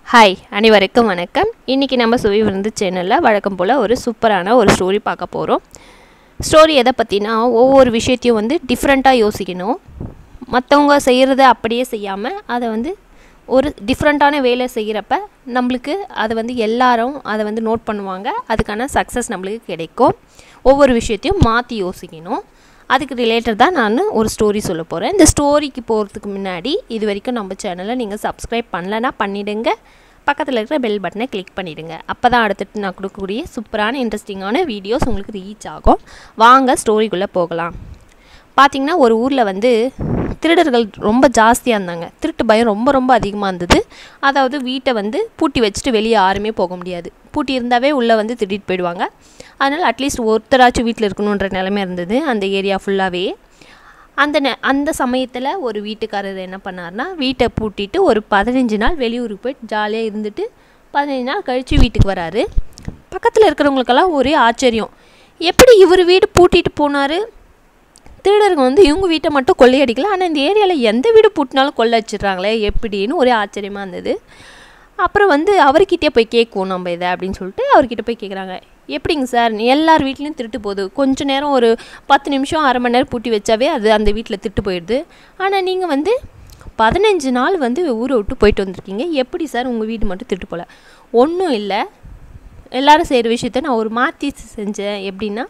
hi அனைவருக்கும் வணக்கம் இன்றைக்கி நம்ம சுவை விருந்து சேனலில் வழக்கம் போல் ஒரு சூப்பரான ஒரு ஸ்டோரி பார்க்க போகிறோம் ஸ்டோரி எதை பற்றினா ஒவ்வொரு விஷயத்தையும் வந்து டிஃப்ரெண்ட்டாக யோசிக்கணும் மற்றவங்க செய்கிறத அப்படியே செய்யாமல் அதை வந்து ஒரு டிஃப்ரெண்ட்டான வேலை செய்கிறப்ப நம்மளுக்கு அதை வந்து எல்லாரும் அதை வந்து நோட் பண்ணுவாங்க அதுக்கான சக்ஸஸ் நம்மளுக்கு கிடைக்கும் ஒவ்வொரு விஷயத்தையும் மாற்றி யோசிக்கணும் அதுக்கு ரிலேட்டட் தான் நான் ஒரு ஸ்டோரி சொல்ல போகிறேன் இந்த ஸ்டோரிக்கு போகிறதுக்கு முன்னாடி இது வரைக்கும் நம்ம சேனலை நீங்கள் சப்ஸ்கிரைப் பண்ணலன்னா பண்ணிவிடுங்க பக்கத்தில் இருக்கிற பெல் பட்டனை கிளிக் பண்ணிவிடுங்க அப்போ தான் அடுத்துட்டு நான் கொடுக்கக்கூடிய சூப்பரான இன்ட்ரெஸ்டிங்கான வீடியோஸ் உங்களுக்கு ரீச் ஆகும் வாங்க ஸ்டோரிக்குள்ளே போகலாம் பார்த்திங்கன்னா ஒரு ஊரில் வந்து திருடர்கள் ரொம்ப ஜாஸ்தியாக இருந்தாங்க திருட்டு பயம் ரொம்ப ரொம்ப அதிகமாக இருந்தது அதாவது வீட்டை வந்து பூட்டி வச்சுட்டு வெளியே யாருமே போக முடியாது பூட்டி இருந்தாவே உள்ளே வந்து திருடிட்டு போயிடுவாங்க அதனால் அட்லீஸ்ட் ஒருத்தராச்சும் வீட்டில் இருக்கணுன்ற நிலைமை இருந்தது அந்த ஏரியா ஃபுல்லாகவே அந்த நெ அந்த சமயத்தில் ஒரு வீட்டுக்காரர் என்ன பண்ணார்னா வீட்டை பூட்டிட்டு ஒரு பதினஞ்சு நாள் வெளியூருக்கு போயிட்டு ஜாலியாக இருந்துட்டு பதினஞ்சு நாள் கழித்து வீட்டுக்கு வராரு பக்கத்தில் இருக்கிறவங்களுக்கெல்லாம் ஒரே ஆச்சரியம் எப்படி இவர் வீடு பூட்டிட்டு போனார் திருடருங்க வந்து இவங்க வீட்டை மட்டும் கொள்ளையடிக்கல ஆனால் இந்த ஏரியாவில் எந்த வீடு பூட்டினாலும் கொள்ளை வச்சிடுறாங்களே எப்படின்னு ஒரே ஆச்சரியமாக இருந்தது அப்புறம் வந்து அவர்கிட்டே போய் கேட்குவோம் நம்ம இதை அப்படின்னு சொல்லிட்டு அவர்கிட்ட போய் கேட்குறாங்க எப்படிங்க சார் எல்லார் வீட்லேயும் திருட்டு போகுது கொஞ்ச நேரம் ஒரு பத்து நிமிஷம் அரை மணி நேரம் பூட்டி வச்சாவே அது அந்த வீட்டில் திருட்டு போயிடுது ஆனால் நீங்கள் வந்து பதினஞ்சு நாள் வந்து ஊரை விட்டு போயிட்டு வந்திருக்கீங்க எப்படி சார் உங்கள் வீடு மட்டும் திருட்டு போகல ஒன்றும் இல்லை எல்லோரும் செய்கிற விஷயத்த நான் ஒரு மாற்றி செஞ்சேன் எப்படின்னா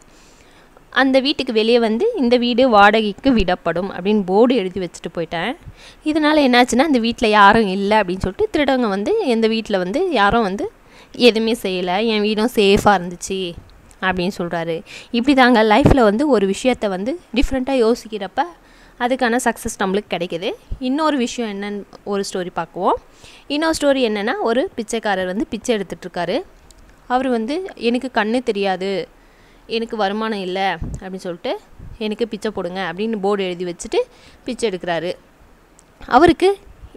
அந்த வீட்டுக்கு வெளியே வந்து இந்த வீடு வாடகைக்கு விடப்படும் அப்படின்னு போர்டு எழுதி வச்சுட்டு போயிட்டேன் இதனால் என்னாச்சுன்னா அந்த வீட்டில் யாரும் இல்லை அப்படின்னு சொல்லிட்டு திருடங்க வந்து எந்த வீட்டில் வந்து யாரும் வந்து எதுவுமே செய்யலை என் வீடும் சேஃபாக இருந்துச்சு அப்படின்னு சொல்கிறாரு இப்படி தாங்க லைஃப்பில் வந்து ஒரு விஷயத்த வந்து டிஃப்ரெண்ட்டாக யோசிக்கிறப்ப அதுக்கான சக்ஸஸ் நம்மளுக்கு கிடைக்கிது இன்னொரு விஷயம் என்னன்னு ஒரு ஸ்டோரி பார்க்குவோம் இன்னொரு ஸ்டோரி என்னென்னா ஒரு பிச்சைக்காரர் வந்து பிச்சை எடுத்துகிட்ருக்காரு அவர் வந்து எனக்கு கண்ணு தெரியாது எனக்கு வருமானம் இல்லை அப்படின்னு சொல்லிட்டு எனக்கு பிச்சை போடுங்க அப்படின்னு போர்டு எழுதி வச்சுட்டு பிச்சை எடுக்கிறாரு அவருக்கு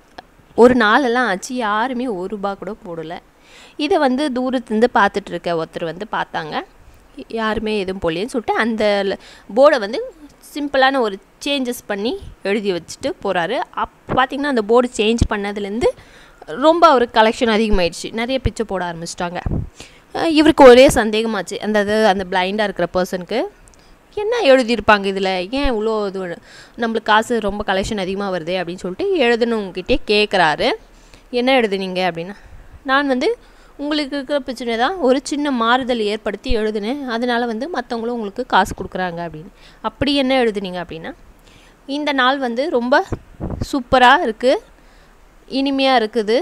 ஒரு நாளெல்லாம் ஆச்சு யாருமே ஒரு ரூபா கூட போடலை இதை வந்து தூரத்துலேருந்து பார்த்துட்டு இருக்க ஒருத்தர் வந்து பார்த்தாங்க யாருமே எதுவும் போடலேன்னு சொல்லிட்டு அந்த போர்டை வந்து சிம்பிளான ஒரு சேஞ்சஸ் பண்ணி எழுதி வச்சுட்டு போகிறாரு அப் பார்த்திங்கன்னா அந்த போர்டு சேஞ்ச் பண்ணதுலேருந்து ரொம்ப அவருக்கு கலெக்ஷன் அதிகமாகிடுச்சு நிறைய பிச்சை போட ஆரம்பிச்சிட்டாங்க இவருக்கு ஒரே சந்தேகமாச்சு அந்த அது அந்த பிளைண்டாக இருக்கிற பர்சனுக்கு என்ன எழுதியிருப்பாங்க இதில் ஏன் இவ்வளோ இது நம்மளுக்கு காசு ரொம்ப கலெக்ஷன் அதிகமாக வருது அப்படின்னு சொல்லிட்டு எழுதுனவங்ககிட்டே கேட்குறாரு என்ன எழுதுனீங்க அப்படின்னா நான் வந்து உங்களுக்கு இருக்கிற பிரச்சனை தான் ஒரு சின்ன மாறுதல் ஏற்படுத்தி எழுதுனேன் அதனால் வந்து மற்றவங்களும் உங்களுக்கு காசு கொடுக்குறாங்க அப்படின்னு அப்படி என்ன எழுதுனீங்க அப்படின்னா இந்த நாள் வந்து ரொம்ப சூப்பராக இருக்குது இனிமையாக இருக்குது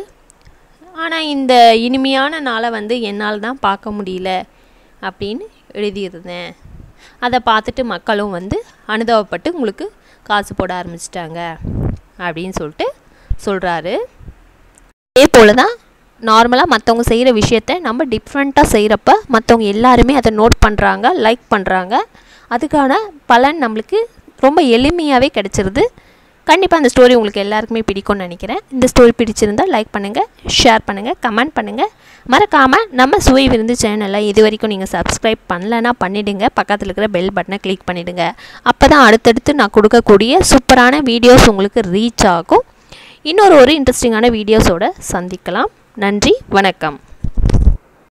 ஆனால் இந்த இனிமையான நாளை வந்து என்னால் தான் பார்க்க முடியல அப்படின்னு எழுதியிருந்தேன் அதை பார்த்துட்டு மக்களும் வந்து அனுபவப்பட்டு உங்களுக்கு காசு போட ஆரம்பிச்சிட்டாங்க அப்படின்னு சொல்லிட்டு சொல்கிறாரு அதே போல் தான் நார்மலாக மற்றவங்க செய்கிற விஷயத்த நம்ம டிஃப்ரெண்ட்டாக செய்கிறப்ப மற்றவங்க எல்லாருமே அதை நோட் பண்ணுறாங்க லைக் பண்ணுறாங்க அதுக்கான பலன் நம்மளுக்கு ரொம்ப எளிமையாகவே கிடச்சிருது கண்டிப்பாக அந்த ஸ்டோரி உங்களுக்கு எல்லாருக்குமே பிடிக்கும்னு நினைக்கிறேன் இந்த ஸ்டோரி பிடிச்சிருந்தால் லைக் பண்ணுங்கள் ஷேர் பண்ணுங்கள் கமெண்ட் பண்ணுங்கள் மறக்காமல் நம்ம சுவை விருந்து சேனலை இது வரைக்கும் நீங்கள் சப்ஸ்கிரைப் பண்ணலன்னா பண்ணிவிடுங்க பக்கத்தில் இருக்கிற பெல் பட்டனை கிளிக் பண்ணிவிடுங்க அப்போ தான் அடுத்தடுத்து நான் கொடுக்கக்கூடிய சூப்பரான வீடியோஸ் உங்களுக்கு ரீச் ஆகும் இன்னொரு ஒரு இன்ட்ரெஸ்டிங்கான வீடியோஸோடு சந்திக்கலாம் நன்றி வணக்கம்